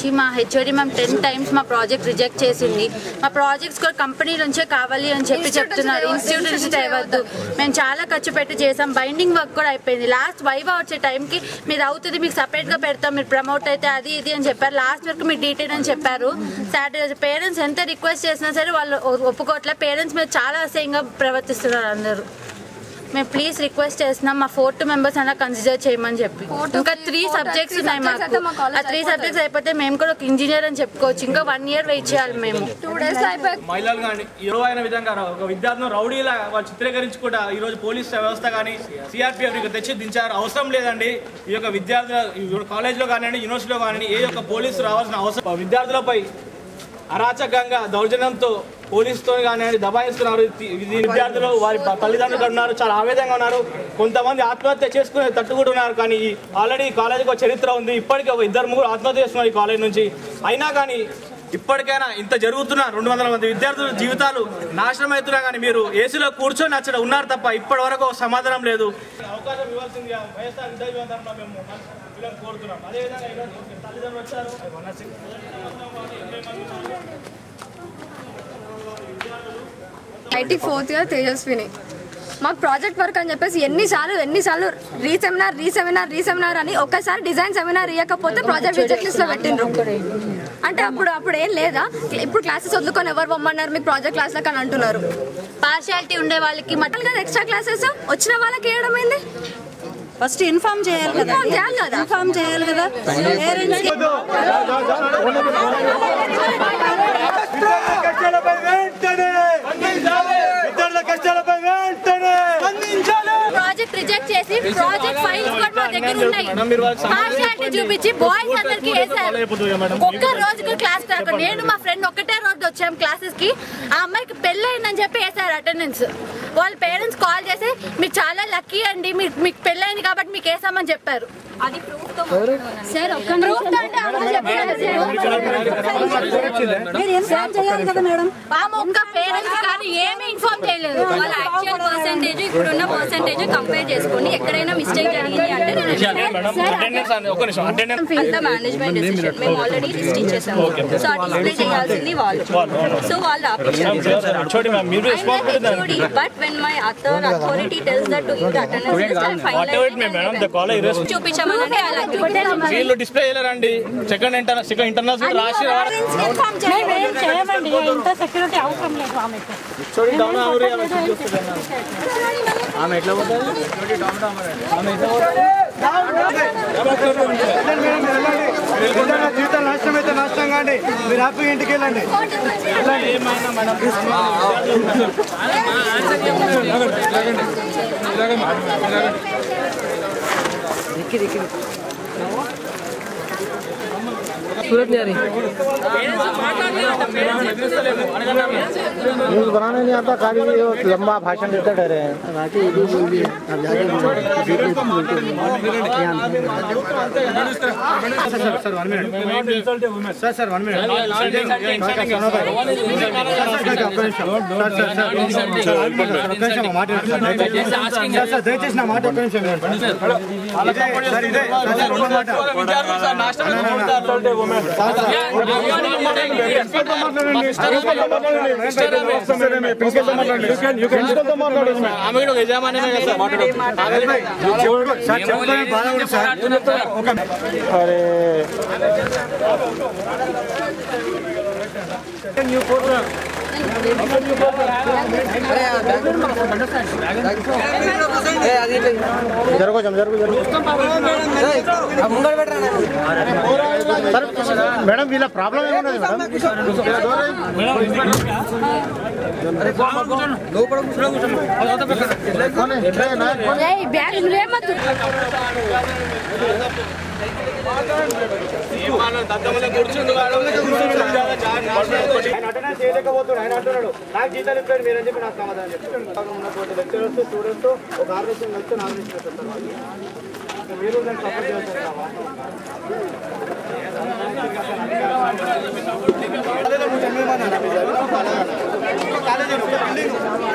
నుంచి మా HOD ma'am ten times మా ప్రాజెక్ట్ రిజెక్ట్ చేసింది మా ప్రాజెక్ట్స్ కూడా కంపెనీ నుంచే కావాలి అని చెప్పి చెప్తున్నారు ఇన్స్టిట్యూట్ నుంచి చేయవద్దు మేము చాలా ఖర్చు పెట్టి చేసాం బైండింగ్ వర్క్ కూడా అయిపోయింది లాస్ట్ వైవ్ వచ్చే టైంకి మీరు అవుతుంది మీకు సపరేట్గా పెడతాం మీరు ప్రమోట్ అయితే అది ఇది అని చెప్పారు లాస్ట్ వరకు మీరు డీటెయిల్ అని చెప్పారు సాటర్డే పేరెంట్స్ ఎంత రిక్వెస్ట్ చేసినా సరే వాళ్ళు ఒ- ఒప్పుకోవట్లే పేరెంట్స్ మీద చాలా అసహ్యంగా ప్రవర్తిస్తున్నారు అందరూ మేము ప్లీజ్ రిక్వెస్ట్ చేస్తున్నాం మా ఫోర్ టూ మెంబర్స్ అలా కన్సిడర్ చేయమని చెప్పి Four to ఇంకా three, three four subjects three ఉన్నాయి subjects అయితే మా మాకు college ఆ త్రీ అయిపోతుంది. సబ్జెక్ట్స్ అయిపోతే మేము కూడా ఒక ఇంజనీర్ అని చెప్పుకోవచ్చు ఇంకా వన్ ఇయర్ వెయిట్ చేయాలి మేము టూ డేస్ లో అయిపోయి మహిళలు కానీ ఇరువైన విధంగా ఒక విద్యార్థులను రౌడీలా వాళ్ళు చిత్రీకరించుకుంటా ఈ రోజు పోలీస్ వ్యవస్థ కానీ సిఆర్పిఎఫ్ ఇక తెచ్చి దించారు అవసరం లేదండి ఈ యొక్క విద్యార్థుల ఈ కాలేజ్లో కానివ్వండి యూనివర్సిటీలో కానివ్వండి ఏ యొక్క పోలీసు రావాల్సిన అవసరం విద్యార్థులపై అరాచకంగా దౌర్జన్యంతో పోలీసుతో కానివ్వండి దబాయిస్తున్నారు ఇది- ఇది విద్యార్థులు వారి తల్లిదండ్రులు ఉన్నారు చాలా ఆవేదనగా ఉన్నారు కొంతమంది ఆత్మహత్య చేసుకునే తట్టు కూడా ఉన్నారు కానీ ఈ ఆల్రెడీ ఈ కాలేజీకి ఒక చరిత్ర ఉంది ఇప్పటికీ ఒక ఇద్దరు ముగ్గురు ఆత్మహత్య చేస్తున్నారు ఈ కాలేజ్ నుంచి అయినా కానీ ఇప్పటికైనా ఇంత జరుగుతున్న రెండు వందల మంది విద్యార్థుల జీవితాలు నాశనం అవుతున్నా కానీ మీరు ఏసీలో కూర్చొని అక్కడ ఉన్నారు తప్ప ఇప్పటి వరకు ఒక సమాధానం లేదు అవకాశం ఇవ్వాల్సిందిగా వైఎస్ఆర్ విద్యా విధానం తరఫున మేము వీళ్ళని కోరుతున్నాం అదేవిధంగా ఈరోజు తల్లిదండ్రులు వచ్చారు ఐటీ ఫోర్త్ ఇయర్ తేజస్విని మాకు ప్రాజెక్ట్ వర్క్ అని చెప్పేసి ఎన్నిసార్లు ఎన్నిసార్లు రీసెమినార్ రీసెమినార్ రీసెమినార్ అని ఒక్కసారి డిజైన్ సెమినార్ ఇవ్వకపోతే ప్రాజెక్ట్ రిజెక్ట్ లిస్ట్ లో పెట్టిండ్రు అంటే అప్పుడు అప్పుడు ఏం లేదా ఇప్పుడు క్లాసెస్ వదులుకొని ఎవరు పొమ్మన్నారు మీకు ప్రాజెక్ట్ క్లాస్ లకు అని అంటున్నారు పార్షియాలిటీ ఉండే వాళ్ళకి మటల్ కదా ఎక్స్ట్రా క్లాసెస్ వచ్చిన వాళ్ళకి వేయడం ఏంది ఫస్ట్ ఇన్ఫార్మ్ చేయాలి కదా Inform చేయాలి కదా. ఇన్ఫార్మ్ చేయాలి కదా పేరెంట్స్ కి కష్టాలపై వెంటనే విద్యార్థుల కష్టాలపై వెంటనే ప్రాజెక్ట్ రిజెక్ట్ చేసి ప్రాజెక్ట్ ఫైల్స్ కూడా మా దగ్గర ఉన్నాయి మేడం, మీరు వాళ్ళకి సమాధానం పార్షియాలిటీ చెప్పండి. చూపించి బాయ్స్ అందరికి వేశారు follow అయిపోతుంది కదా మేడం. ఒక్క రోజుకు క్లాస్ రాక నేను మా ఫ్రెండ్ ఒకటే రోజు వచ్చాం క్లాసెస్ కి ఆ అమ్మాయికి పెళ్ళయిందని చెప్పి వేశారు అటెండెన్స్ వాళ్ళ పేరెంట్స్ కాల్ చేసి మీరు చాలా లక్కీ అండి మీకు మీకు పెళ్ళైంది కాబట్టి మీకు వేసామని చెప్పారు అది ప్రూఫ్ తో సార్ ఒక్క ప్రూఫ్ అంటే అమ్మ చెప్పారు మీరు ఇన్ఫార్మ్ చేయాలి కదా మేడం ఆమె ఒక్క పేరెంట్స్ కానీ ఏమీ ఇన్ఫార్మ్ చేయలేదు వాళ్ళ యాక్చువల్ పర్సెంటేజ్ ఇప్పుడున్న పర్సెంటేజ్ కంపేర్ చేసుకొని ఎక్కడైనా మిస్టేక్ జరిగింది అంటే అటెండెన్స్ అని ఒక నిమిషం అటెండెన్స్ అంత మేనేజ్మెంట్ డెసిషన్ మేము ఆల్రెడీ లిస్ట్ ఇచ్చేసాము సో ఆ డిస్ప్లే చేయాల్సింది వాళ్ళు సో వాళ్ళు ఆపేసారు చూడండి మ్యామ్ మీరు responsibility but when my author authority tells that to give attendance whatever it may madam the college rest చూపించామని అలా వీళ్ళు డిస్ప్లే చేయలేరండి సెకండ్ ఇంటర్ సెకండ్ ఇంటర్నేషనల్ రాసి మేమేం చేయమండి ఇంత సెక్యూరిటీ అవసరం లేదు ఆమెకు చూడండి డౌన్ ఆమె ఆమె ఎట్లా పోతుంది ఆమె ఎట్లా పోతుంది విద్యార్థుల జీవితాలు నాశనం అయితే నాశనం కానీ మీరు హ్యాపీగా ఇంటికి వెళ్ళండి न्यूज बनाने नहीं आता खाली ये लंबा भाषण देता डरे हैं बाकी ये बोल दिए अब जाके sir one minute sir sir one minute దయచేసి నా మాట ఒక్క నిమిషం వినండి. సార్ ఇదే సార్ రెండో మాట విద్యార్థులు సార్ నాశనం ఆమె కూడా ఒక యజమాని కదా సార్ సార్ చెప్పుకోవడానికి బాధ ఉంది సార్ ఒక జరుగు జరుగు జరుగు సరే మేడం వీళ్ళ ప్రాబ్లం ఏమున్నది మేడం కోనే? ఇట్లా నా- కోనే? బ్యాగ్ నువ్వేమద్దు దద్దమల కూర్చుండు వాడు. ఆయన అటెండెన్స్ చేయలేకపోతున్నాడు ఆయన అంటున్నాడు నాకు జీతాలు ఇప్పారు మీరని చెప్పి నాకు సమాధానం చెప్పారు ఉన్నటువంటి లెక్చరర్స్ స్టూడెంట్స్ ఒక ఆర్గనైజేషన్ కలిసి నామినేషన్ చేస్తారు వాళ్ళు. మీరు దాన్ని సపోర్ట్ చేస్తారు కాలేజీలో ఒక బిల్డింగ్